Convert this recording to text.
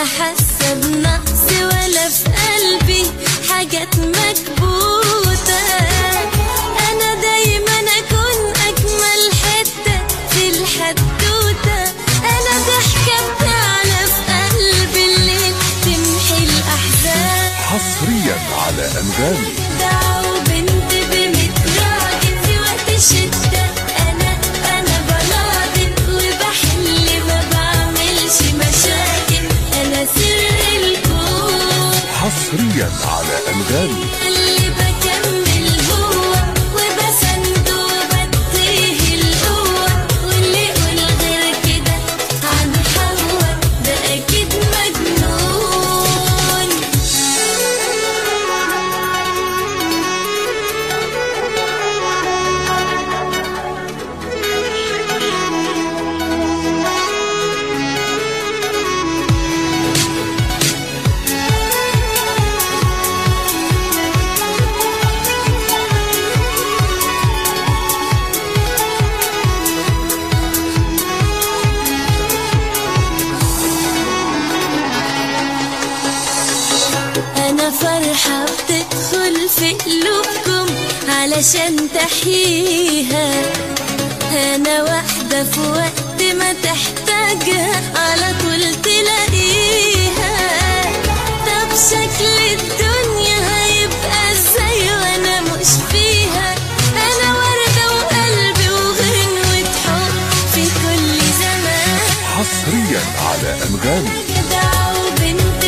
حاسة بنقص ولا في قلبي حاجات مكبوتة أنا دايما أكون أجمل حتة في الحدوتة أنا ضحكة بتعلى في قلب الليل تمحي الأحزان حصريا على أنغامي دعوا بنت بميت راجل في وقت الشدة أنا أنا بناضل وبحل ما بعملش مشاكل أنا سر الكون حصريا على أنغامي اللي بكمل هو وبسند وبديه القوة واللي يقول غير كده عن حوا ده أكيد مجنون أنا فرحة بتدخل في قلوبكم علشان تحييها أنا واحدة في وقت ما تحتاجها على طول تلاقيها طب شكل الدنيا هيبقى ازاي وأنا مش فيها أنا وردة وقلبي وغنوة حب في كل زمان حصريا على أنغامي دعوا بنت